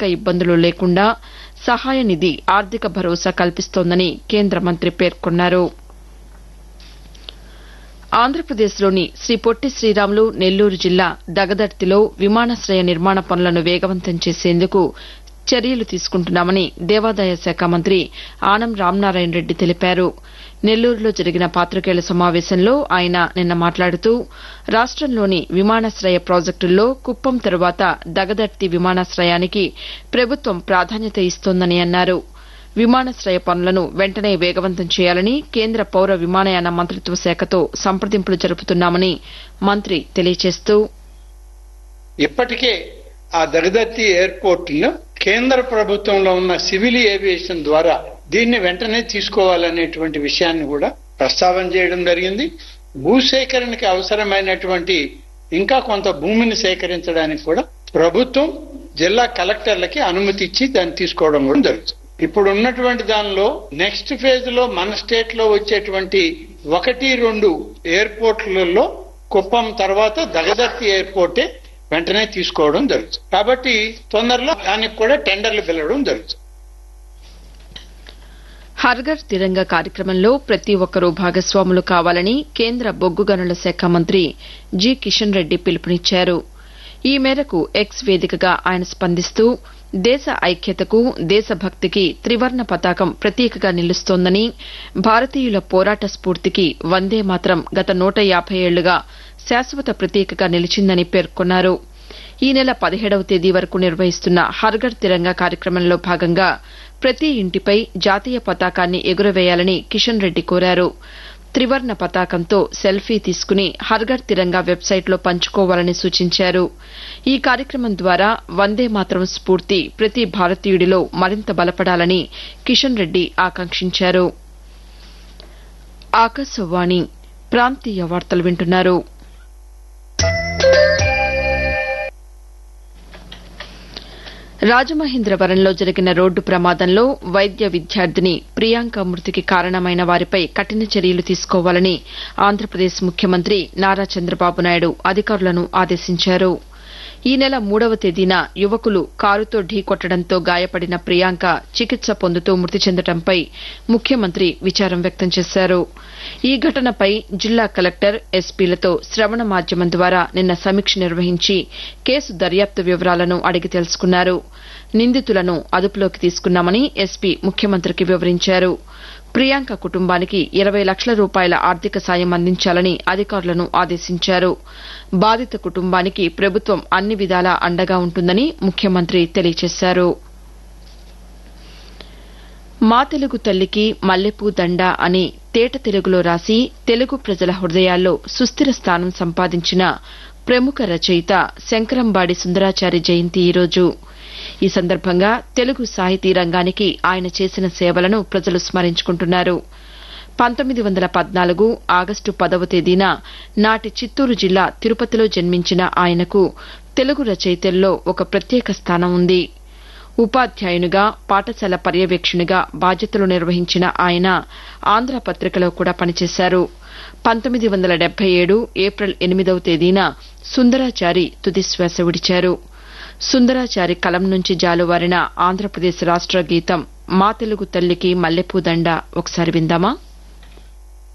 ఆర్థిక ఇబ్బందులు లేకుండా సహాయ నిధి ఆర్థిక భరోసా కల్పిస్తోందని కేంద్ర మంత్రి పేర్కొన్నారు ఆంధ్రప్రదేశ్లోని శ్రీ పొట్టి శ్రీరాములు నెల్లూరు జిల్లా దగదర్తిలో విమానాశయ నిర్మాణ పనులను వేగవంతం చేసేందుకు చర్యలు తీసుకుంటున్నామని దేవాదాయ శాఖ మంత్రి ఆనం రామనారాయణ రెడ్డి తెలిపారు నెల్లూరులో జరిగిన పాతికేయుల సమావేశంలో ఆయన నిన్న మాట్లాడుతూ రాష్టంలోని విమానాశయ ప్రాజెక్టుల్లో కుప్పం తరువాత దగదర్తి విమానాశయానికి ప్రభుత్వం ప్రాధాన్యత ఇస్తోందని అన్నారు విమానాశయ పనులను వెంటనే వేగవంతం చేయాలని కేంద్ర పౌర విమానయాన మంత్రిత్వ శాఖతో సంప్రదింపులు జరుపుతున్నామని మంత్రి తెలియజేస్తూ ఇప్పటికే ఆ దగదత్తి ఎయిర్పోర్ట్ ను కేంద్ర ప్రభుత్వంలో ఉన్న సివిల్ ఏవియేషన్ ద్వారా దీన్ని వెంటనే తీసుకోవాలనేటువంటి విషయాన్ని కూడా ప్రస్తావన చేయడం జరిగింది భూసేకరణకి అవసరమైనటువంటి ఇంకా కొంత భూమిని సేకరించడానికి కూడా ప్రభుత్వం జిల్లా కలెక్టర్లకి అనుమతి ఇచ్చి దాన్ని తీసుకోవడం కూడా జరుగుతుంది ఇప్పుడు ఉన్నటువంటి దానిలో నెక్స్ట్ ఫేజ్ లో మన స్టేట్ లో వచ్చేటువంటి ఒకటి రెండు ఎయిర్పోర్ట్లలో కుప్పం తర్వాత దగదర్తి ఎయిర్పోర్టే వెంటనే తీసుకోవడం జరుగుతుంది కాబట్టి తొందరలో దానికి కూడా టెండర్లు పిలవడం జరుగుతుంది హర్ఘర్ తిరంగా కార్యక్రమంలో ప్రతి ఒక్కరూ భాగస్వాములు కావాలని కేంద్ర బొగ్గు గనుల శాఖ మంత్రి జి కిషన్ రెడ్డి పిలుపునిచ్చారు ఈ మేరకు ఎక్స్ వేదికగా ఆయన స్పందిస్తూ దేశ ఐక్యతకు దేశభక్తికి త్రివర్ణ పతాకం ప్రతీకగా నిలుస్తోందని భారతీయుల పోరాట స్ఫూర్తికి వందే మాత్రం గత నూట యాభై ఏళ్లుగా శాశ్వత ప్రతీకగా నిలిచిందని పేర్కొన్నారు ఈ నెల పదిహేడవ తేదీ వరకు నిర్వహిస్తున్న హర్ఘర్ తిరంగా కార్యక్రమంలో భాగంగా ప్రతి ఇంటిపై జాతీయ పతాకాన్ని ఎగురవేయాలని కిషన్ రెడ్డి కోరారు త్రివర్ణ పతాకంతో సెల్ఫీ తీసుకుని హర్ఘర్ తిరంగా వెబ్సైట్లో పంచుకోవాలని సూచించారు ఈ కార్యక్రమం ద్వారా వందే మాత్రం స్ఫూర్తి ప్రతి భారతీయుడిలో మరింత బలపడాలని కిషన్ రెడ్డి ఆకాంక్షించారు ఆకాశవాణి ప్రాంతీయ వార్తలు వింటున్నారు రాజమహేంద్రవరంలో జరిగిన రోడ్డు ప్రమాదంలో వైద్య విద్యార్థిని ప్రియాంక మృతికి కారణమైన వారిపై కఠిన చర్యలు తీసుకోవాలని ఆంధ్రప్రదేశ్ ముఖ్యమంత్రి నారా చంద్రబాబు నాయుడు అధికారులను ఆదేశించారు ఈ నెల మూడవ తేదీన యువకులు కారుతో ఢీకొట్టడంతో గాయపడిన ప్రియాంక చికిత్స పొందుతూ మృతి చెందడంపై ముఖ్యమంత్రి విచారం వ్యక్తం చేశారు ఈ ఘటనపై జిల్లా కలెక్టర్ ఎస్పీలతో శ్రవణ మాధ్యమం ద్వారా నిన్న సమీక్ష నిర్వహించి కేసు దర్యాప్తు వివరాలను అడిగి తెలుసుకున్నారు నిందితులను అదుపులోకి తీసుకున్నామని ఎస్పీ ముఖ్యమంత్రికి వివరించారు ప్రియాంక కుటుంబానికి ఇరవై లక్షల రూపాయల ఆర్థిక సాయం అందించాలని అధికారులను ఆదేశించారు బాధిత కుటుంబానికి ప్రభుత్వం అన్ని విధాలా అండగా ఉంటుందని ముఖ్యమంత్రి తెలియజేశారు మా తెలుగు తల్లికి మల్లెపూ దండ అని తేట తెలుగులో రాసి తెలుగు ప్రజల హృదయాల్లో సుస్థిర స్థానం సంపాదించిన ప్రముఖ రచయిత శంకరంబాడి సుందరాచారి జయంతి ఈరోజు ఈ సందర్భంగా తెలుగు సాహితీ రంగానికి ఆయన చేసిన సేవలను ప్రజలు స్మరించుకుంటున్నారు పంతొమ్మిది వందల పద్నాలుగు ఆగస్టు పదవ తేదీన నాటి చిత్తూరు జిల్లా తిరుపతిలో జన్మించిన ఆయనకు తెలుగు రచయితల్లో ఒక ప్రత్యేక స్థానం ఉంది ఉపాధ్యాయునిగా పాఠశాల పర్యవేక్షణిగా బాధ్యతలు నిర్వహించిన ఆయన ఆంధ్రపత్రికలో కూడా పనిచేశారు పంతొమ్మిది వందల డెబ్బై ఏడు ఏప్రిల్ ఎనిమిదవ తేదీన సుందరాచారి తుదిశ్వాస విడిచారు సుందరాచారి కలం నుంచి జాలువారిన ఆంధ్రప్రదేశ్ రాష్ట గీతం మా తెలుగు తల్లికి మల్లెపూదండ ఒకసారి విందామా